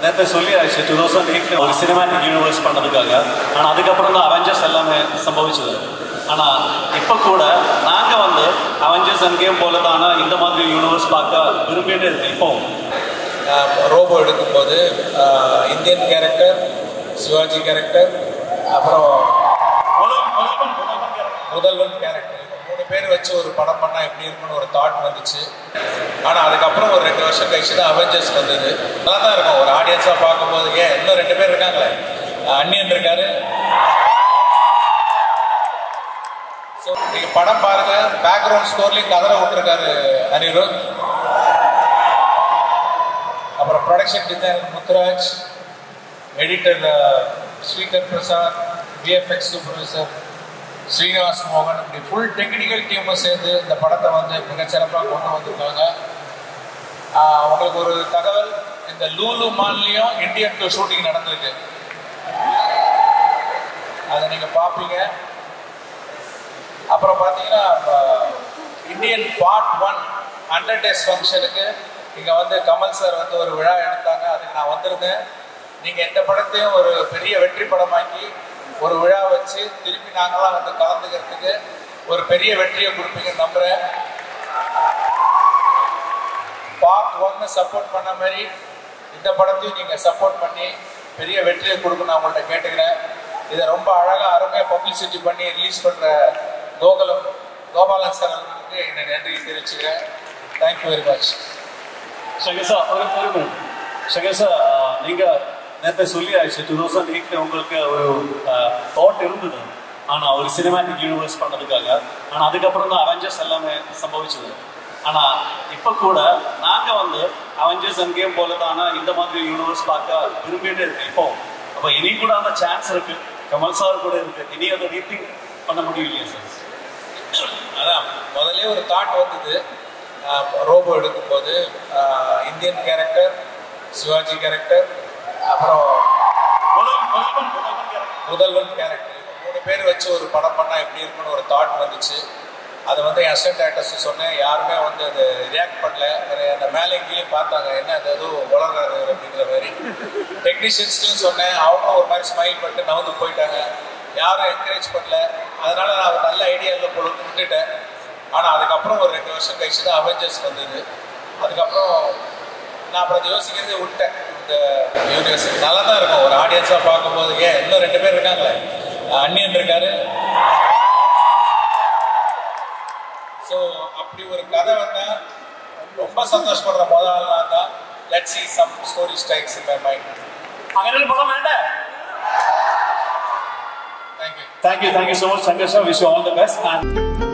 நேற்று சொல்லியாச்சு two thousand எயிட்ல ஒரு சினிமாட்டிக் யூனிவர்ஸ் பண்ணதுக்காக ஆனால் அதுக்கப்புறம் தான் அவெஞ்சர்ஸ் எல்லாமே சம்பவிச்சது ஆனால் இப்போ கூட நாங்கள் வந்து அவெஞ்சர்ஸ் அங்கேயும் போல தானே இந்த மாதிரி யூனிவர்ஸ் பார்க்க விரும்பிட்டு இருக்கு இப்போவும் ரோபோ எடுக்கும்போது ஆஹ், இந்தியன் கேரக்டர் சிவாஜி கேரக்டர் அப்புறம் முதல் முதல்வன் முதல்வன் character. முதல்வன் கேரக்டர் இந்த மூணு பேர் வச்சு ஒரு படம் பண்ணால் எப்படி இருக்கும்னு ஒரு தாட் வந்துச்சு ஆனால் அதுக்கப்புறம் ஒரு ரெண்டு வருஷம் கழிச்சு தான் அவெஞ்சர்ஸ் வந்தது நல்லா தான் இருக்கும் ஒரு ஆடியன்ஸாக பார்க்கும்போது ஏன் இன்னும் ரெண்டு பேர் இருக்காங்களே ஆஹ், அன்னியன் இருக்காரு ஸோ நீங்கள் படம் பாருங்க பேக்ரவுண்ட் ஸ்கோர்லேயும் கதரை விட்டுருக்காரு அனிருத் அப்புறம் production designer Muthuraj editor Srikar Prasad VFX supervisor Srinivas மோகன் இப்படி ஃபுல் டெக்னிக்கல் டீமும் சேர்ந்து இந்த படத்தை வந்து மிகச்சிறப்பாக கொண்டு வந்திருக்காங்க ஆஹ் உங்களுக்கு ஒரு தகவல் இந்த லூலு மால்லையும் இந்தியன் டூ ஷூட்டிங் நடந்திருக்கு அதை நீங்கள் பார்ப்பீங்க அப்புறம் பார்த்தீங்கன்னா Indian part one hundred days ஃபங்க்ஷனுக்கு இங்கே வந்து கமல் சார் வந்து ஒரு விழா எடுத்தாங்க அதுக்கு நான் வந்திருந்தேன் நீங்கள் எந்த படத்தையும் ஒரு பெரிய வெற்றி படமாக்கி ஒரு விழா வச்சு திருப்பி நாங்களாம் வந்து கலந்துக்கிறதுக்கு ஒரு பெரிய வெற்றியை கொடுப்பீங்கன்னு நம்புகிறேன் பார்ட் ஒன்னு சப்போர்ட் பண்ண மாதிரி இந்த படத்தையும் நீங்கள் சப்போர்ட் பண்ணி பெரிய வெற்றியை கொடுக்க நான் உங்கள்கிட்ட கேட்டுக்கிறேன் இதை ரொம்ப அழகாக அருமையாக பப்ளிசிட்டி பண்ணி ரிலீஸ் பண்ணுற கோகுலம் கோபாலன் சார் அவர்களுக்கு என்னை நன்றி தெரிவிச்சுக்கிறேன் thank you very much Shankar sir ஒரு ஒரு மினிட் சங்கர் சார் நீங்கள் நேற்று சொல்லியாச்சு டூ தௌசண்ட் எயிட்ல உங்களுக்கு ஒரு தாட் இருந்தது ஆனால் ஒரு சினிமாட்டிக் யூனிவர்ஸ் பண்ணதுக்காக ஆனால் அதுக்கப்புறம் தான் அவெஞ்சர்ஸ் எல்லாமே சம்பவிச்சது ஆனால் இப்போ கூட நாங்கள் வந்து அவெஞ்சர்ஸ் அங்கேயும் போல தானே இந்த மாதிரி யூனிவர்ஸ் பார்க்க விரும்பிட்டு இருக்கு இப்போ அப்போ இனி கூட அந்த சான்ஸ் இருக்கு கமல் சார் கூட இருக்கு இனி அதை ரீத்திங் பண்ண முடியும் இல்லையா சார் அதான் முதல்ல ஒரு தாட் வந்தது ரோபோ எடுக்கும்போது ஆஹ், இந்தியன் கேரக்டர் சிவாஜி கேரக்டர் அப்புறம் முதல் முதல்வன் முதல்வன் character. முதல்வன் கேரக்டர் மூணு பேர் வச்சு ஒரு படம் பண்ணால் எப்படி இருக்கும்னு ஒரு தாட் வந்துச்சு அதை வந்து என் அசிஸ்டன்ட் டேரக்டர்ஸ் சொன்னேன் யாருமே வந்து அது ரியாக்ட் பண்ணல என்னை அந்த மேலே கீழே பார்த்தாங்க என்ன அது எதுவும் வளர்றாரு அப்படிங்கிற மாதிரி டெக்னீஷியன்ஸ்லையும் சொன்னேன் அவங்களும் ஒரு மாதிரி ஸ்மைல் பண்ணிட்டு நவந்து போயிட்டாங்க யாரும் என்கரேஜ் பண்ணல அதனால நான் ஒரு நல்ல ஐடியா இல்லை பொழுது விட்டுட்டேன் ஆனால் அதுக்கப்புறம் ஒரு ரெண்டு வருஷம் கழிச்சு தான் அவெஞ்சர்ஸ் வந்தது அதுக்கப்புறம் நான் அப்புறம் அதை யோசிக்கிறதே விட்டேன் இந்த யூனிவர்ஸ் நல்லா தான் இருக்கும் ஒரு ஆடியன்ஸாக பார்க்கும்போது ஏன் இன்னும் ரெண்டு பேர் இருக்காங்களே அன்னியன் இருக்காரு ஸோ அப்படி ஒரு கதை வந்தா ரொம்ப சந்தோஷப்படுற முதல் ஆள் நான் தான் let see some story strikes in my mind അങ്ങനെ ഒരു പടം വേണ്ടേ thank you Thank you, thank you so much, Shankar sir. Wish you all the best. And